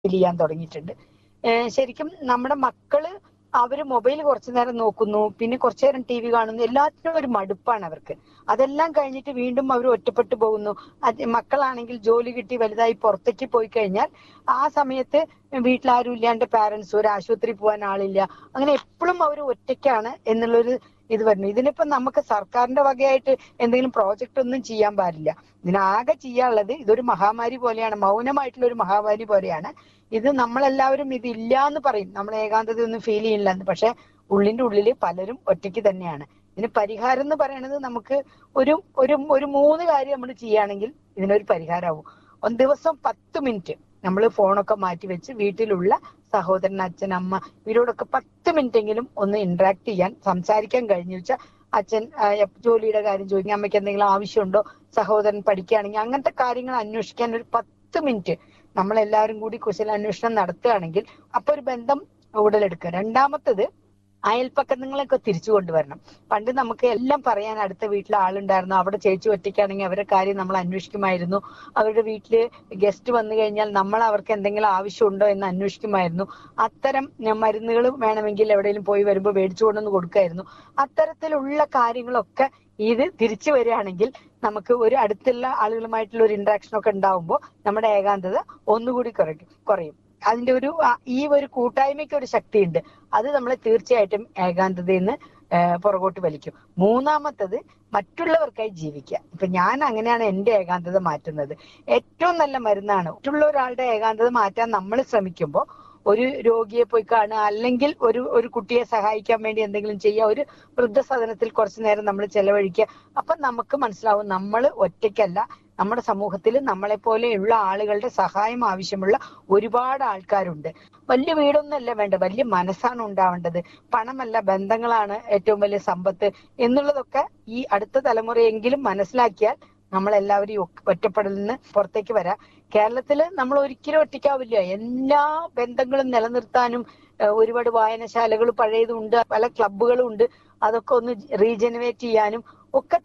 feel ചെയ്യാൻ തുടങ്ങിയിട്ടുണ്ട് ഏഹ് ശരിക്കും നമ്മുടെ മക്കള് അവര് മൊബൈൽ കുറച്ചു നേരം നോക്കുന്നു പിന്നെ കുറച്ചു നേരം ടി വി കാണുന്നു എല്ലാത്തിനും ഒരു മടുപ്പാണ് അവർക്ക് അതെല്ലാം കഴിഞ്ഞിട്ട് വീണ്ടും അവർ ഒറ്റപ്പെട്ടു പോകുന്നു അത് മക്കളാണെങ്കിൽ ജോലി കിട്ടി വലുതായി പുറത്തേക്ക് പോയി കഴിഞ്ഞാൽ ആ സമയത്ത് വീട്ടിലാരും ഇല്ലാണ്ട് പാരന്റ്സ് ഒരു ആശുപത്രി പോകാൻ ആളില്ല അങ്ങനെ എപ്പോഴും അവർ ഒറ്റയ്ക്കാണ് എന്നുള്ളൊരു ഇത് വരുന്നു ഇതിനിപ്പോ നമുക്ക് സർക്കാരിന്റെ വകയായിട്ട് എന്തെങ്കിലും പ്രോജക്റ്റ് ഒന്നും ചെയ്യാൻ പാടില്ല ഇതിനാകെ ചെയ്യാനുള്ളത് ഇതൊരു മഹാമാരി പോലെയാണ് മൗനമായിട്ടുള്ള ഒരു മഹാമാരി പോലെയാണ് ഇത് നമ്മളെല്ലാവരും ഇത് ഇല്ല എന്ന് പറയും നമ്മൾ ഏകാന്തത ഒന്നും ഫീൽ ചെയ്യില്ല എന്ന് പക്ഷെ ഉള്ളിന്റെ ഉള്ളില് പലരും ഒറ്റയ്ക്ക് തന്നെയാണ് ഇതിന് പരിഹാരം എന്ന് പറയുന്നത് നമുക്ക് ഒരു ഒരു ഒരു മൂന്ന് കാര്യം നമ്മൾ ചെയ്യുകയാണെങ്കിൽ ഇതിനൊരു പരിഹാരമാവും ഒരു ദിവസം പത്ത് മിനിറ്റ് നമ്മൾ ഫോണൊക്കെ മാറ്റി വെച്ച് വീട്ടിലുള്ള സഹോദരൻ അച്ഛൻ അമ്മ ഇവരോടൊക്കെ പത്ത് മിനിറ്റ് എങ്കിലും ഒന്ന് ഇന്ററാക്ട് ചെയ്യാൻ സംസാരിക്കാൻ കഴിഞ്ഞു വെച്ചാൽ അച്ഛൻ ആ, ജോലിയുടെ കാര്യം ചോദിക്കും അമ്മയ്ക്ക് എന്തെങ്കിലും ആവശ്യമുണ്ടോ സഹോദരൻ പഠിക്കുകയാണെങ്കിൽ അങ്ങനത്തെ കാര്യങ്ങൾ അന്വേഷിക്കാൻ ഒരു പത്ത് മിനിറ്റ് നമ്മളെല്ലാവരും കൂടി കുശലാന്വേഷണം നടത്തുകയാണെങ്കിൽ അപ്പൊ ഒരു ബന്ധം ഉടലെടുക്കുക രണ്ടാമത്തത് അയൽപ്പക്കങ്ങളൊക്കെ തിരിച്ചു കൊണ്ടുവരണം പണ്ട് നമുക്ക് എല്ലാം പറയാൻ അടുത്ത വീട്ടിൽ ആളുണ്ടായിരുന്നു അവിടെ ചേച്ചി ഒറ്റയ്ക്കാണെങ്കിൽ അവരുടെ കാര്യം നമ്മൾ അന്വേഷിക്കുമായിരുന്നു അവരുടെ വീട്ടില് ഗസ്റ്റ് വന്നു കഴിഞ്ഞാൽ നമ്മൾ അവർക്ക് എന്തെങ്കിലും ആവശ്യമുണ്ടോ എന്ന് അന്വേഷിക്കുമായിരുന്നു അത്തരം മരുന്നുകൾ വേണമെങ്കിൽ എവിടെയെങ്കിലും പോയി വരുമ്പോൾ മേടിച്ചു കൊണ്ടുവന്ന് കൊടുക്കായിരുന്നു അത്തരത്തിലുള്ള കാര്യങ്ങളൊക്കെ ഇത് തിരിച്ചു വരികയാണെങ്കിൽ നമുക്ക് ഒരു അടുത്തുള്ള ആളുകളുമായിട്ടുള്ള ഒരു ഇന്ററാക്ഷൻ ഒക്കെ ഉണ്ടാവുമ്പോൾ നമ്മുടെ ഏകാന്തത ഒന്നുകൂടി കുറയ്ക്കും കുറയും അതിന്റെ ഒരു ആ, ഈ ഒരു കൂട്ടായ്മയ്ക്ക് ഒരു ശക്തിയുണ്ട് അത് നമ്മളെ തീർച്ചയായിട്ടും ഏകാന്തതയിൽ നിന്ന് പുറകോട്ട് വലിക്കും മൂന്നാമത്തത് മറ്റുള്ളവർക്കായി ജീവിക്കുക ഇപ്പൊ ഞാൻ അങ്ങനെയാണ് എന്റെ ഏകാന്തത മാറ്റുന്നത് ഏറ്റവും നല്ല മരുന്നാണ് മറ്റുള്ള ഒരാളുടെ ഏകാന്തത മാറ്റാൻ നമ്മൾ ശ്രമിക്കുമ്പോൾ ഒരു രോഗിയെ പോയി കാണുക അല്ലെങ്കിൽ ഒരു ഒരു കുട്ടിയെ സഹായിക്കാൻ വേണ്ടി എന്തെങ്കിലും ചെയ്യുക ഒരു വൃദ്ധസദനത്തിൽ കുറച്ചു നേരം നമ്മൾ ചെലവഴിക്കുക അപ്പൊ നമുക്ക് മനസ്സിലാവും നമ്മൾ ഒറ്റയ്ക്കല്ല നമ്മുടെ സമൂഹത്തിൽ നമ്മളെ പോലെയുള്ള ആളുകളുടെ സഹായം ആവശ്യമുള്ള ഒരുപാട് ആൾക്കാരുണ്ട് വലിയ വീടൊന്നുമല്ല വേണ്ട വലിയ മനസ്സാണ് ഉണ്ടാവേണ്ടത് പണമല്ല ബന്ധങ്ങളാണ് ഏറ്റവും വലിയ സമ്പത്ത് എന്നുള്ളതൊക്കെ ഈ അടുത്ത തലമുറയെങ്കിലും മനസ്സിലാക്കിയാൽ നമ്മളെല്ലാവരും ഈ ഒ- ഒറ്റപ്പെടലിൽ നിന്ന് പുറത്തേക്ക് വരാം കേരളത്തില് നമ്മൾ ഒരിക്കലും ഒറ്റയ്ക്കാവില്ല എല്ലാ ബന്ധങ്ങളും നിലനിർത്താനും ഏഹ് ഒരുപാട് വായനശാലകൾ പഴയതുണ്ട് പല ക്ലബ്ബുകളും ഉണ്ട് അതൊക്കെ ഒന്ന് റീജനറേറ്റ് ചെയ്യാനും ഒക്കെ